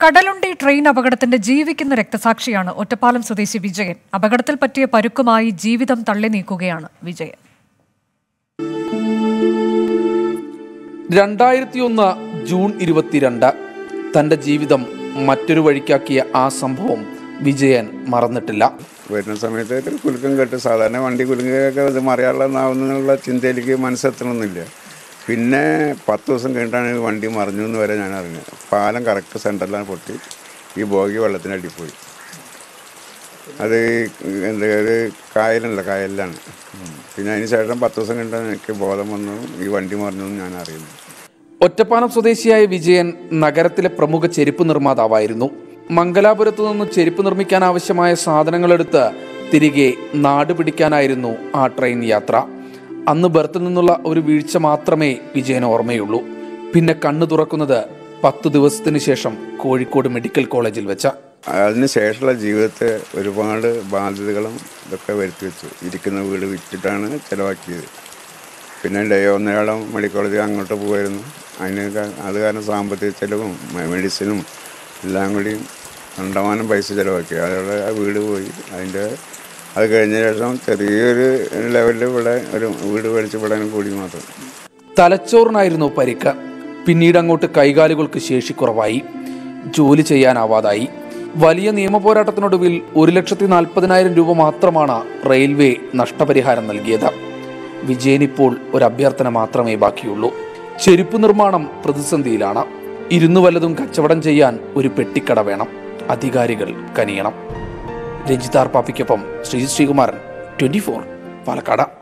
Kadalundi train അപകടത്തിന്റെ ജീവിക്കുന്ന രക്തസാക്ഷിയാണ് ഒറ്റപ്പാലം സ്വദേശി വിജയൻ അപകടത്തിൽ പറ്റിയ പരുക്കുമായി ജീവിതം തള്ളി നീക്കുകയാണ് വിജയൻ രണ്ടായിരത്തി ഒന്ന് ജൂൺ ഇരുപത്തിരണ്ട് തന്റെ ജീവിതം മറ്റൊരു വഴിക്കാക്കിയ ആ സംഭവം വിജയൻ മറന്നിട്ടില്ല വരുന്ന സമയത്ത് ഒരു കുലുക്കം കേട്ട് സാധാരണ വണ്ടി കുലുങ്ങൊക്കെ ഇത് മറിയാനുള്ളതാവുന്നുള്ള ചിന്തയിലേക്ക് മനസ്സെത്തണമെന്നില്ല പിന്നെ പത്ത് ദിവസം കഴിഞ്ഞിട്ടാണ് ഈ വണ്ടി മറിഞ്ഞു എന്ന് വരെ ഞാൻ അറിഞ്ഞത് പാലം കറക്റ്റ് സെൻറ്ററിലാണ് പൊട്ടി ഈ ബോഗി വെള്ളത്തിനടി പോയി അത് എന്താ ഒരു കായലുണ്ട് കായലിലാണ് ഉം. പിന്നെ അതിന് ശേഷം പത്ത് ദിവസം കഴിഞ്ഞിട്ടാണ് എനിക്ക് ബോധം വന്നു ഈ വണ്ടി മറിഞ്ഞു എന്ന് ഞാൻ അറിയുന്നു ഒറ്റപ്പാലം സ്വദേശിയായ വിജയൻ നഗരത്തിലെ പ്രമുഖ ചെരുപ്പ് നിർമ്മാതാവായിരുന്നു മംഗലാപുരത്തു നിന്ന് ചെരുപ്പ് നിർമ്മിക്കാൻ ആവശ്യമായ സാധനങ്ങളെടുത്ത് തിരികെ നാട് പിടിക്കാനായിരുന്നു ആ ട്രെയിൻ യാത്ര അന്ന് ബർത്തിൽ നിന്നുള്ള ഒരു വീഴ്ച മാത്രമേ വിജയന് ഓർമ്മയുള്ളൂ പിന്നെ കണ്ണു തുറക്കുന്നത് പത്ത് ദിവസത്തിന് ശേഷം കോഴിക്കോട് മെഡിക്കൽ കോളേജിൽ വെച്ച അതിന് ശേഷമുള്ള ജീവിതത്തെ ഒരുപാട് ബാധ്യതകളും ഇതൊക്കെ വരുത്തി വെച്ചു ഇരിക്കുന്ന വീട് വിറ്റിട്ടാണ് ചിലവാക്കിയത് പിന്നെ ഡേ ഒന്നേളം മെഡിക്കൽ കോളേജ് അങ്ങോട്ട് പോകുമായിരുന്നു അതിന് ക- അത് കാരണം സാമ്പത്തിക ചിലവും മെ- മെഡിസിനും എല്ലാം കൂടി കണ്ടമാനം പൈസ ചിലവാക്കി അതോടെ ആ വീട് പോയി അതിൻ്റെ അത് കഴിഞ്ഞ ശേഷം ചെറിയൊരു ലെവലിൽ ഇവിടെ ഒരു വീട് മേടിച്ച് വിടാനും കൂടി മാത്രം തലച്ചോറിനായിരുന്നു പരിക്ക് പിന്നീട് അങ്ങോട്ട് കൈകാലുകൾക്ക് ശേഷിക്കുറവായി ജോലി ചെയ്യാനാവാതായി വലിയ നിയമ പോരാട്ടത്തിനൊടുവിൽ ഒരു ലക്ഷത്തി നാൽപ്പതിനായിരം രൂപ മാത്രമാണ് റെയിൽവേ നഷ്ടപരിഹാരം നൽകിയത് വിജയൻ ഇപ്പോൾ ഒരു അഭ്യർത്ഥന മാത്രമേ ബാക്കിയുള്ളൂ ചെരുപ്പ് നിർമ്മാണം പ്രതിസന്ധിയിലാണ് ഇരുന്നു വല്ലതും കച്ചവടം ചെയ്യാൻ ഒരു പെട്ടിക്കട വേണം അധികാരികൾ കനിയണം രഞ്ജിതാർ പാപ്പിക്കൊപ്പം ശ്രീ ശ്രീകുമാരൻ ട്വന്റി ഫോർ പാലക്കാട്